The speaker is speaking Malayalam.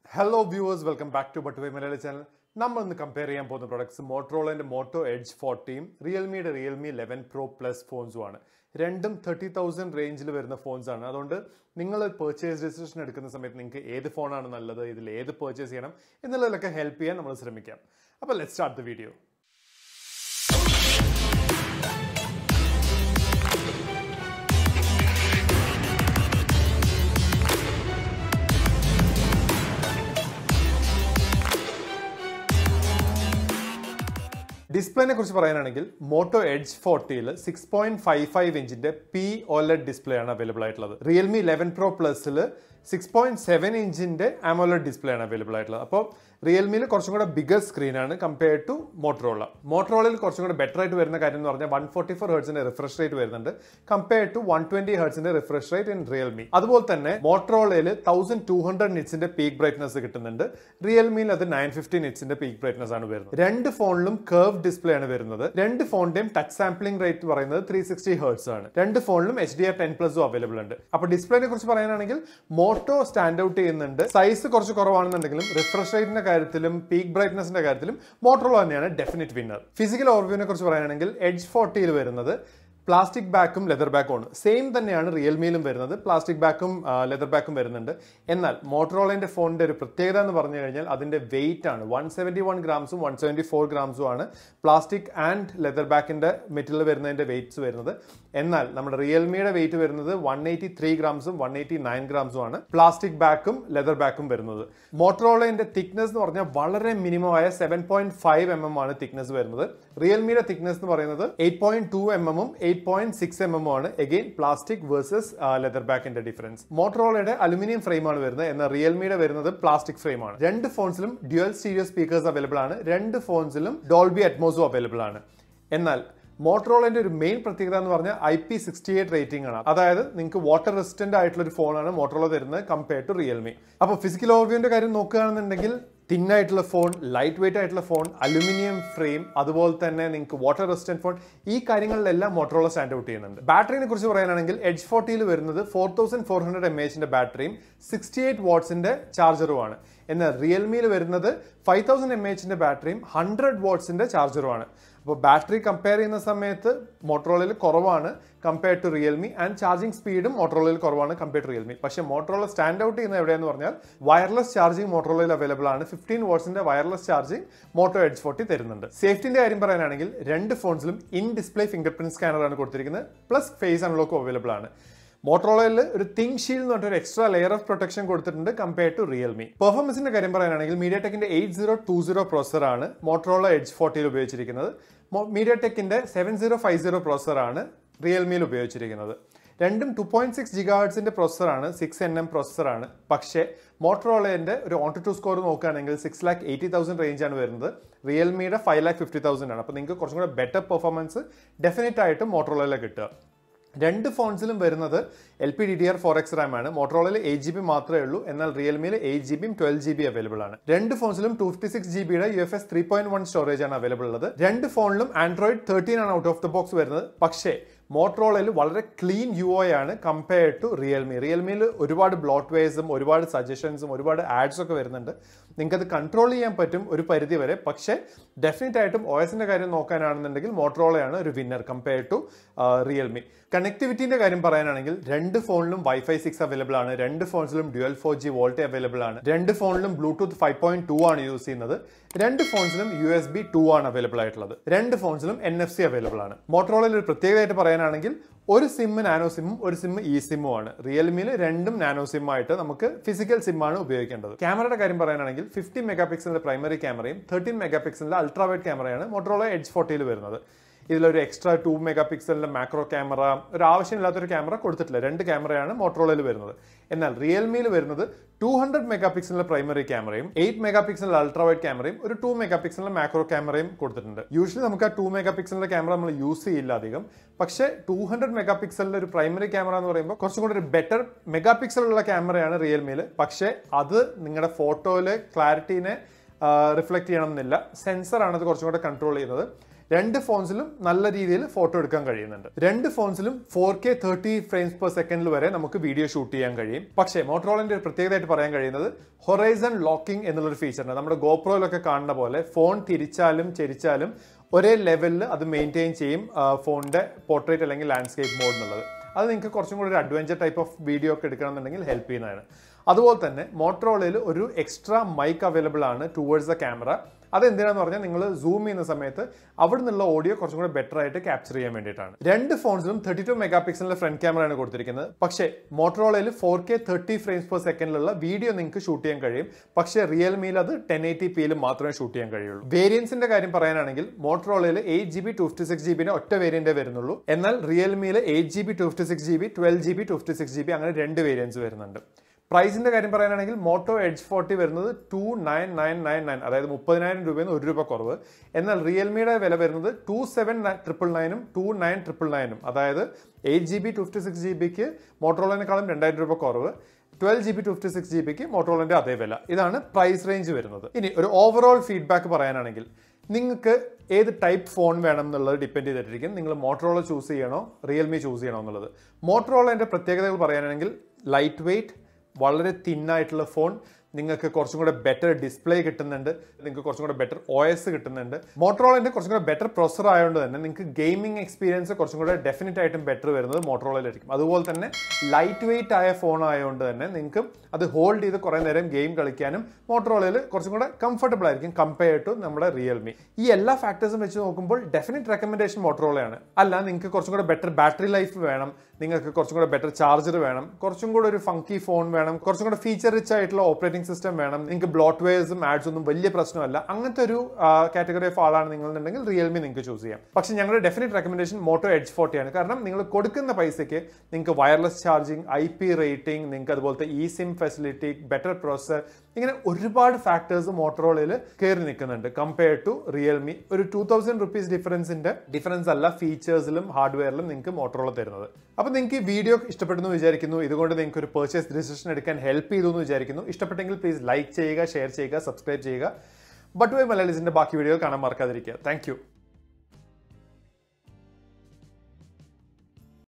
hello viewers welcome back to ബട്ടുവൈ മലയാളി ചാനൽ നമ്മൾ ഇന്ന് കമ്പയർ ചെയ്യാൻ പോകുന്ന പ്രൊഡക്ട്സ് മോട്ടറോളൻ്റെ മോട്ടോ എഡ്ജ് ഫോർട്ടിയും റിയൽമിയുടെ റിയൽമി ലെവൻ പ്രോ പ്ലസ് ഫോൺസും ആണ് രണ്ടും തേർട്ടി തൗസൻഡ് റേഞ്ചിൽ വരുന്ന ഫോൺസ് ആണ് അതുകൊണ്ട് നിങ്ങൾ പർച്ചേസ് ഡിസിഷൻ എടുക്കുന്ന സമയത്ത് നിങ്ങൾക്ക് ഏത് ഫോണാണ് നല്ലത് ഇതിൽ ഏത് പർച്ചേസ് ചെയ്യണം എന്നുള്ളതിലൊക്കെ ഹെൽപ്പ് ചെയ്യാൻ നമ്മൾ ശ്രമിക്കാം അപ്പോൾ ലെറ്റ് സ്റ്റാർട്ട് ദ വീഡിയോ ഡിസ്പ്ലേനെ കുറിച്ച് പറയാനാണെങ്കിൽ മോട്ടോ എഡ്ജ് ഫോർട്ടിയിൽ സിക്സ് പോയിന്റ് ഫൈവ് ഫൈവ് ഇഞ്ചിന്റെ പി ഓലഡ് ഡിസ്പ്ലേ ആണ് അവൈലബിൾ ആയിട്ടുള്ളത് റിയൽമി ലെവൻ പ്രോ പ്ലസിൽ സിക്സ് പോയിന്റ് സെവൻ ഇഞ്ചിന്റെ ആമോലഡ് ഡിസ്പ്ലേ ആണ് അവൈലബിൾ ആയിട്ടുള്ളത് അപ്പോൾ റിയൽമിയിൽ കുറച്ചും കൂടെ ബിഗർ സ്ക്രീനാണ് കമ്പയർഡ് ടു മോട്ടറോള മോട്ടറോളയിൽ കുറച്ചും കൂടെ ബെറ്റർ ആയിട്ട് വരുന്ന കാര്യം എന്ന് പറഞ്ഞാൽ വൺ ഫോർട്ടി ഫോർ ഹേർട്സിന്റെ റിഫ്രഷ് റേറ്റ് വരുന്നുണ്ട് കമ്പയർഡ് ടു വൺ ട്വന്റി ഹേർട്സിന്റെ റിഫ്രഷ് റേറ്റ് ഇൻ റിയൽമി അതുപോലെ തന്നെ മോട്ടറോളയിൽ തൗസൻഡ് ടു ഹൺഡ്രഡ് നിറ്റ്സിന്റെ പീക്ക് ബ്രൈറ്റ്നസ് കിട്ടുന്നുണ്ട് റിയൽമിയിൽ അത് നയൻ ഫിഫ്റ്റി നിറ്റ്സിന്റെ പീക്ക് ബ്രൈറ്റ്നസ് ആണ് വരുന്നത് രണ്ട് ഫോണിലും കർവ് ഡിസ്പ്ലേ ആണ് വരുന്നത് രണ്ട് ഫോണിന്റെയും ടച്ച് സാമ്പിളിംഗ് റേറ്റ് പറയുന്നത് ത്രീ സിക്സ്റ്റി ഹേർട്സ് ആണ് രണ്ട് ഫോണിലും എച്ച് ഡി ആർ ടെൻ പ്ലസും അവൈലബിൾ ഉണ്ട് അപ്പൊ ഡിസ്പ്ലേനെ കുറിച്ച് പറയാനാണെങ്കിൽ മോട്ടോ സ്റ്റാൻഡ് ഔട്ട് ചെയ്യുന്നുണ്ട് സൈസ് കുറച്ച് കുറവാണെന്നുണ്ടെങ്കിലും റിഫ്രഷ് റേറ്റിന്റെ കാര്യത്തിലും പീക്ക് ബ്രൈറ്റ്നസിന്റെ കാര്യത്തിലും മോട്ടോറോള തന്നെയാണ് ഡെഫിനറ്റ് വിന്നർ ഫിസിക്കൽ ഓവർവ്യൂവിനെ കുറിച്ച് പറയാനാണെങ്കിൽ എഡ്ജ് ഫോർട്ടിയിൽ വരുന്നത് പ്ലാസ്റ്റിക് ബാക്കും ലെതർ ബാക്കും ആണ് സെയിം തന്നെയാണ് റിയൽമിയിലും വരുന്നത് പ്ലാസ്റ്റിക് ബാക്കും ലെതർ ബാക്കും വരുന്നുണ്ട് എന്നാൽ മോട്ടറോളയുടെ ഫോണിന്റെ ഒരു പ്രത്യേകത എന്ന് പറഞ്ഞു കഴിഞ്ഞാൽ അതിന്റെ വെയിറ്റ് ആണ് വൺ സെവൻറ്റി വൺ ഗ്രാംസും വൺ സെവൻറ്റി ഫോർ ഗ്രാംസും ആണ് പ്ലാസ്റ്റിക് ആൻഡ് ലെതർ ബാക്കിന്റെ മെറ്റീരിയൽ വരുന്നതിന്റെ വെയിറ്റ്സ് വരുന്നത് എന്നാൽ നമ്മുടെ റിയൽമിയുടെ വെയിറ്റ് വരുന്നത് വൺ എയ്റ്റി ത്രീ ഗ്രാംസും വൺ എയ്റ്റി നയൻ ഗ്രാംസും ആണ് പ്ലാസ്റ്റിക് ബാക്കും ലെതർ ബാക്കും വരുന്നത് മോട്ടറോളയുടെ തിക്നെസ് എന്ന് പറഞ്ഞാൽ വളരെ മിനിമം ആയ seven point five M M ആണ് തിക്നെസ് വരുന്നത് റിയൽമിയുടെ തിക്നെസ് എന്ന് പറയുന്നത് എയ്റ്റ് പോയിന്റ് ടു എം എമ്മും eight point six M M ആണ് എഗെയിൻ പ്ലാസ്റ്റിക് വേഴ്സസ് ലെതർ ബാക്കിന്റെ ഡിഫറൻസ് മോട്ടറോളയുടെ അലുമിനിയം ഫ്രെയിം ആണ് വരുന്നത് എന്നാൽ റിയൽമിയുടെ വരുന്നത് പ്ലാസ്റ്റിക് ഫ്രെയിം ആണ് രണ്ട് ഫോൺസിലും ഡ്യുവൽ സ്റ്റീരിയോ സ്പീക്കേഴ്സ് അവൈലബിൾ ആണ് രണ്ട് ഫോൺസിലും ഡോൾബി അറ്റ്മോസും അവൈലബിൾ ആണ് എന്നാൽ മോട്ടറോളന്റെ ഒരു മെയിൻ പ്രത്യേകത എന്ന് പറഞ്ഞാൽ I P sixty eight rating ആണ് അതായത് നിങ്ങൾക്ക് വാട്ടർ റെസിസ്റ്റന്റ് ആയിട്ടുള്ള ഒരു ഫോണാണ് മോട്ടറോള തരുന്നത് കമ്പയർഡ് ടു റിയൽമി അപ്പോൾ ഫിസിക്കൽ ഓവർവ്യൂവിന്റെ കാര്യം നോക്കുകയാണെന്നുണ്ടെങ്കിൽ തിൻ ആയിട്ടുള്ള ഫോൺ ലൈറ്റ് വെയിറ്റ് ആയിട്ടുള്ള ഫോൺ അലുമിനിയം ഫ്രെയിം അതുപോലെ തന്നെ നിങ്ങൾക്ക് വാട്ടർ റെസിസ്റ്റന്റ് ഫോൺ ഈ കാര്യങ്ങളിലെല്ലാം മോട്ടറോള സ്റ്റാൻഡ് ഔട്ട് ചെയ്യുന്നുണ്ട് ബാറ്ററിനെ കുറിച്ച് പറയാനാണെങ്കിൽ എഡ്ജ് ഫോർട്ടിയിൽ വരുന്നത് four thousand four hundred M എച്ചിന്റെ ബാറ്ററിയും സിക്സ്റ്റി എയ്റ്റ് വാട്ട്സിന്റെ ചാർജറുമാണ് എന്നാൽ റിയൽമിയിൽ വരുന്നത് ഫൈവ് തൗസൻഡ് എം എച്ചിന്റെ ബാറ്ററിയും ഹൺഡ്രഡ് വാട്ട്സിന്റെ ചാർജറുമാണ് അപ്പോൾ ബാറ്ററി കമ്പയർ ചെയ്യുന്ന സമയത്ത് മോട്ടറോളയിൽ കുറവാണ് compare to Realme and charging സ്പീഡും മോട്ടറോളയിൽ കുറവാണ് കമ്പയർ ടു റിയൽമി പക്ഷേ മോട്ടറോള സ്റ്റാൻഡ് ഔട്ട് ചെയ്യുന്നത് എവിടെയെന്ന് പറഞ്ഞാൽ വയർലെസ് ചാർജിങ് മോട്ടറോളയിൽ അവൈലബിൾ ആണ് ഫിഫ്റ്റീൻ വാട്ട്സിന്റെ wireless charging Moto Edge forty തരുന്നുണ്ട് സേഫ്റ്റിന്റെ കാര്യം പറയാനാണെങ്കിൽ രണ്ട് ഫോൺസിലും in display fingerprint scanner ആണ് കൊടുത്തിരിക്കുന്നത് പ്ലസ് ഫേസ് അൺലോക്കും അവൈലബിൾ ആണ് മോട്ടറോളയിൽ ഒരു തിങ് ഷീൽഡ് എന്ന് പറഞ്ഞൊരു എക്സ്ട്രാ ലെയർ ഓഫ് പ്രൊട്ടക്ഷൻ കൊടുത്തിട്ടുണ്ട് കമ്പയർ ടു റിയൽമി പെർഫോമൻസിന്റെ കാര്യം പറയാനാണെങ്കിൽ മീഡിയ ടെക്കിന്റെ eight zero two zero processor ആണ് മോട്ടറോള എഡ്ജ് ഫോർട്ടിയിൽ ഉപയോഗിച്ചിരിക്കുന്നത് മീഡിയ ടെക്കിന്റെ seven zero five zero processor ആണ് റിയൽമിയിൽ ഉപയോഗിച്ചിരിക്കുന്നത് രണ്ടും ടു പോയിന്റ് സിക്സ് ജിഗാർഡ്സിന്റെ പ്രോസറാണ് സിക്സ് എൻ എം പ്രോസറാണ് പക്ഷേ മോട്ടറോളയുടെ ഒരു ഓൺ ടു ടു സ്കോർ നോക്കുകയാണെങ്കിൽ six lakh eighty thousand range ആണ് വരുന്നത് റിയൽമിയുടെ ഫൈവ് ലാക്ക് ഫിഫ്റ്റി തൗസൻഡ് ആണ് അപ്പോൾ നിങ്ങൾക്ക് കുറച്ചും കൂടെ ബെറ്റർ പെർഫോമൻസ് ഡെഫിനറ്റ് ആയിട്ട് മോട്ടറോളയിൽ കിട്ടുക രണ്ട് ഫോൺസിലും വരുന്നത് L P D D R four X RAM ആണ് മോട്ടറോളയിൽ എയ്റ്റ് ജി ബി മാത്രമേ ഉള്ളൂ എന്നാൽ റിയൽമിയിൽ എയ്റ്റ് ജി ബിയും ട്വൽവ് ജി ബി അവൈലബിൾ ആണ് രണ്ട് ഫോൺസിലും ടു ഫിഫ്റ്റി സിക്സ് ജി ബിയുടെ U F S three point one storage ആണ് അവൈലബിൾ ഉള്ളത് രണ്ട് ഫോണിലും ആൻഡ്രോയിഡ് തേർട്ടീൻ ആണ് ഔട്ട് ഓഫ് ദ ബോക്സ് വരുന്നത് പക്ഷേ മോട്ടറോളയിൽ വളരെ ക്ലീൻ യു ഒ ആണ് കമ്പയർഡ് ടു റിയൽമി റിയൽമിയിൽ ഒരുപാട് ബ്ലോട്ട് വേസും ഒരുപാട് സജഷൻസും ഒരുപാട് ആഡ്സ് ഒക്കെ വരുന്നുണ്ട് നിങ്ങൾക്കത് കൺട്രോൾ ചെയ്യാൻ പറ്റും ഒരു പരിധി വരെ പക്ഷേ ഡെഫിനറ്റ് ആയിട്ടും ഒ എസിന്റെ കാര്യം നോക്കാനാണെന്നുണ്ടെങ്കിൽ മോട്ടറോളയാണ് ഒരു വിന്നർ കമ്പയർഡ് ടു റിയൽമി കണക്ടിവിറ്റിന്റെ കാര്യം പറയാനാണെങ്കിൽ രണ്ട് ഫോണിലും വൈഫൈ സിക്സ് അവൈലബിൾ ആണ് രണ്ട് ഫോൺസിലും dual four G VoLTE available ആണ് രണ്ട് ഫോണിലും ബ്ലൂടൂത്ത് ഫൈവ് പോയിന്റ് ടു ആണ് യൂസ് ചെയ്യുന്നത് രണ്ട് ഫോൺസിലും യു എസ് ബി ടു ആണ് അവൈലബിൾ ആയിട്ടുള്ളത് രണ്ട് ഫോൺസിലും എൻ എഫ് സി അവൈലബിൾ ആണ് മോട്ടറോളയിൽ ഒരു പ്രത്യേകതയായിട്ട് പറയാനാണെങ്കിൽ ഒരു സിമ്മ് നാനോ സിമ്മും ഒരു സിമ്മ് ഇ സിമ്മും ആണ് റിയൽമിയിൽ രണ്ടും നാനോ സിം ആയിട്ട് നമുക്ക് ഫിസിക്കൽ സിം ആണ് ഉപയോഗിക്കേണ്ടത് ക്യാമറയുടെ കാര്യം പറയാനാണെങ്കിൽ ഫിഫ്റ്റി മെഗാ പിക്സലിന്റെ പ്രൈമറി ക്യാമറയും തേർട്ടീൻ മെഗാ പിക്സലിന്റെ അൾട്രാവൈഡ് ക്യാമറയാണ് മോട്ടറോള എഡ്ജ് ഫോർട്ടിയിൽ വരുന്നത് ഇതിലൊരു എക്സ്ട്രാ ടു മെഗാ പിക്സലിന്റെ മാക്രോ ക്യാമറ ഒരു ആവശ്യമില്ലാത്തൊരു ക്യാമറ കൊടുത്തിട്ടില്ല രണ്ട് ക്യാമറയാണ് മോട്ടറോളയിൽ വരുന്നത് എന്നാൽ റിയൽമിയിൽ വരുന്നത് ടു ഹൺഡ്രഡ് മെഗാ പിക്സലിന്റെ പ്രൈമറി ക്യാമറയും എയ്റ്റ് മെഗാ പിക്സലിന്റെ അൾട്രാവൈഡ് ക്യാമറയും ഒരു ടു മെഗാ പിക്സലിന്റെ മാക്രോ ക്യാമറയും കൊടുത്തിട്ടുണ്ട് യൂഷ്വലി നമുക്ക് ആ ടു മെഗാ പിക്സലിന്റെ ക്യാമറ നമ്മൾ യൂസ് ചെയ്യില്ല അധികം പക്ഷേ ടു ഹൺഡ്രഡ് മെഗാ പിക്സലിന്റെ ഒരു പ്രൈമറി ക്യാമറ എന്ന് പറയുമ്പോൾ കുറച്ചും കൂടി ഒരു ബെറ്റർ മെഗാ പിക്സലുള്ള ക്യാമറയാണ് റിയൽമിയിൽ പക്ഷേ അത് നിങ്ങളുടെ ഫോട്ടോയിലെ ക്ലാരിറ്റീനെ റിഫ്ലക്ട് ചെയ്യണമെന്നില്ല സെൻസറാണ് അത് കുറച്ചും കൂടെ കൺട്രോൾ ചെയ്യുന്നത് രണ്ട് ഫോൺസിലും നല്ല രീതിയിൽ ഫോട്ടോ എടുക്കാൻ കഴിയുന്നുണ്ട് രണ്ട് ഫോൺസിലും four K thirty frames per സെക്കൻഡിൽ വരെ നമുക്ക് വീഡിയോ ഷൂട്ട് ചെയ്യാൻ കഴിയും പക്ഷേ മോട്ടറോളിന്റെ ഒരു പ്രത്യേകതയായിട്ട് പറയാൻ കഴിയുന്നത് ഹൊറൈസൺ ലോക്കിംഗ് എന്നുള്ളൊരു ഫീച്ചറുണ്ട് നമ്മുടെ ഗോപ്രോയിലൊക്കെ കാണുന്ന പോലെ ഫോൺ തിരിച്ചാലും ചെരിച്ചാലും ഒരേ ലെവലിൽ അത് മെയിൻറ്റെയിൻ ചെയ്യും ഫോണിന്റെ പോർട്രേറ്റ് അല്ലെങ്കിൽ ലാൻഡ്സ്കേപ്പ് മോഡ് എന്നുള്ളത് അത് നിങ്ങൾക്ക് കുറച്ചും കൂടി ഒരു അഡ്വഞ്ചർ ടൈപ്പ് ഓഫ് വീഡിയോ ഒക്കെ എടുക്കണമെന്നുണ്ടെങ്കിൽ ഹെൽപ്പ് ചെയ്യുന്നതാണ് അതുപോലെ തന്നെ മോട്ടറോളയിൽ ഒരു എക്സ്ട്രാ മൈക്ക് അവൈലബിൾ ആണ് ടുവേർഡ്സ് ദ ക്യാമറ അതെന്തിനാന്ന് പറഞ്ഞാൽ നിങ്ങൾ സൂം ചെയ്യുന്ന സമയത്ത് അവിടെ നിന്നുള്ള ഓഡിയോ കുറച്ചും കൂടെ ബെറ്റർ ആയിട്ട് ക്യാപ്ചർ ചെയ്യാൻ വേണ്ടിയിട്ടാണ് രണ്ട് ഫോൺസിലും തേർട്ടി ടു മെഗാ പിക്സലിന്റെ ഫ്രണ്ട് ക്യാമറയാണ് കൊടുത്തിരിക്കുന്നത് പക്ഷേ മോട്ടറോളയിൽ four K thirty frames per സെക്കൻഡിലുള്ള വീഡിയോ നിങ്ങൾക്ക് ഷൂട്ട് ചെയ്യാൻ കഴിയും പക്ഷേ റിയൽമിയിൽ അത് ടെൻ എയ്റ്റി പിയിൽ മാത്രമേ ഷൂട്ട് ചെയ്യാൻ കഴിയുള്ളൂ വേരിയൻസിന്റെ കാര്യം പറയാനാണെങ്കിൽ മോട്ടറോളയിൽ eight G B two fifty six G ബിന്റെ ഒറ്റ വേരിയന്റേ വരുന്നുള്ളൂ എന്നാൽ റിയൽമിയിൽ eight G B two fifty six G B twelve G B two fifty six G B അങ്ങനെ രണ്ട് വേരിയൻസ് വരുന്നുണ്ട് പ്രൈസിന്റെ കാര്യം പറയാനാണെങ്കിൽ മോട്ടോ എഡ്ജ് ഫോർട്ടി വരുന്നത് two nine nine nine nine അതായത് മുപ്പതിനായിരം രൂപയിൽ നിന്ന് ഒരു രൂപ കുറവ് എന്നാൽ റിയൽമിയുടെ വില വരുന്നത് ടു സെവൻ ട്രിപ്പിൾ നയനും ടു നയൻ ട്രിപ്പിൾ നയനും അതായത് eight G B two fifty six G ബിക്ക് മോട്ടോറോളിനേക്കാളും രണ്ടായിരം രൂപ കുറവ് twelve G B two fifty six G ബിക്ക് മോട്ടോറോളിന്റെ അതേ വില ഇതാണ് പ്രൈസ് റേഞ്ച് വരുന്നത് ഇനി ഒരു ഓവറോൾ ഫീഡ്ബാക്ക് പറയാനാണെങ്കിൽ നിങ്ങൾക്ക് ഏത് ടൈപ്പ് ഫോൺ വേണം എന്നുള്ളത് ഡിപ്പെൻഡ് ചെയ്തിട്ടിരിക്കും നിങ്ങൾ മോട്ടറോള ചൂസ് ചെയ്യണോ റിയൽമി ചൂസ് ചെയ്യണോ എന്നുള്ളത് മോട്ടറോളൻ്റെ പ്രത്യേകതകൾ പറയാനാണെങ്കിൽ ലൈറ്റ് വെയ്റ്റ് വളരെ തിന്നായിട്ടുള്ള ഫോൺ നിങ്ങൾക്ക് കുറച്ചും കൂടെ ബെറ്റർ ഡിസ്പ്ലേ കിട്ടുന്നുണ്ട് നിങ്ങൾക്ക് കുറച്ചും കൂടെ ബെറ്റർ ഒ എസ് കിട്ടുന്നുണ്ട് മോട്ടറോളിന്റെ കുറച്ചും കൂടെ ബെറ്റർ പ്രൊസർ ആയതുകൊണ്ട് തന്നെ നിങ്ങൾക്ക് ഗെയിമിംഗ് എക്സ്പീരിയൻസ് കുറച്ചും കൂടെ ഡെഫിനറ്റ് ആയിട്ടും ബെറ്റർ വരുന്നത് മോട്ടറോളയിലായിരിക്കും അതുപോലെ തന്നെ ലൈറ്റ് വെയിറ്റ് ആയ ഫോൺ ആയതുകൊണ്ട് തന്നെ നിങ്ങൾക്ക് അത് ഹോൾഡ് ചെയ്ത് കുറേ നേരം ഗെയിം കളിക്കാനും മോട്ടറോളയിൽ കുറച്ചും കൂടെ കംഫർട്ടബിൾ ആയിരിക്കും കമ്പയർ ടു നമ്മുടെ റിയൽമി ഈ എല്ലാ ഫാക്ടേഴ്സും വെച്ച് നോക്കുമ്പോൾ ഡെഫിനറ്റ് റെക്കമെൻഡേഷൻ മോട്ടറോളയാണ് അല്ല നിങ്ങൾക്ക് കുറച്ചും കൂടെ ബെറ്റർ ബാറ്ററി ലൈഫ് വേണം നിങ്ങൾക്ക് കുറച്ചും കൂടെ ബെറ്റർ ചാർജർ വേണം കുറച്ചും കൂടെ ഒരു ഫങ്കി ഫോൺ വേണം കുറച്ചും കൂടെ ഫീച്ചർ റിച്ച് ആയിട്ടുള്ള ഓപ്പറേറ്റിംഗ് സിസ്റ്റം വേണം നിങ്ങൾക്ക് ബ്ലോട്ട് വെയർസും ആഡ്സ് ഒന്നും വലിയ പ്രശ്നമല്ല അങ്ങനത്തെ ഒരു കാറ്റഗറി ഓഫ് ആളാണ് നിങ്ങൾ എന്നുണ്ടെങ്കിൽ റിയൽമി നിങ്ങൾക്ക് ചൂസ് ചെയ്യാം പക്ഷേ ഞങ്ങളുടെ definite recommendation Moto Edge forty ആണ് കാരണം നിങ്ങൾ കൊടുക്കുന്ന പൈസയ്ക്ക് നിങ്ങൾക്ക് wireless charging I P rating നിങ്ങൾക്ക് അതുപോലത്തെ E SIM facility better processor ഇങ്ങനെ ഒരുപാട് ഫാക്ടേഴ്സ് മോട്ടറോളയിൽ കയറി നിൽക്കുന്നുണ്ട് കമ്പയർ ടു റിയൽമി ഒരു ടൂ തൗസൻഡ് റുപ്പീസ് ഡിഫറൻസിന്റെ ഡിഫറൻസ് അല്ല ഫീച്ചേഴ്സിലും ഹാർഡ്വെയറിലും നിങ്ങൾക്ക് മോട്ടറോള തരുന്നത് അപ്പോൾ നിങ്ങൾക്ക് ഈ വീഡിയോ ഇഷ്ടപ്പെടുന്നു വിചാരിക്കുന്നു ഇതുകൊണ്ട് നിങ്ങൾക്ക് ഒരു പർച്ചേസ് ഡിസിഷൻ എടുക്കാൻ ഹെൽപ്പ് ചെയ്തു എന്ന് വിചാരിക്കുന്നു ഇഷ്ടപ്പെട്ടെങ്കിൽ പ്ലീസ് ലൈക്ക് ചെയ്യുക ഷെയർ ചെയ്യുക സബ്സ്ക്രൈബ് ചെയ്യുക ബട്ട് വൈ മലയാളീസിന്റെ ബാക്കി വീഡിയോ കാണാൻ മറക്കാതിരിക്കുക താങ്ക്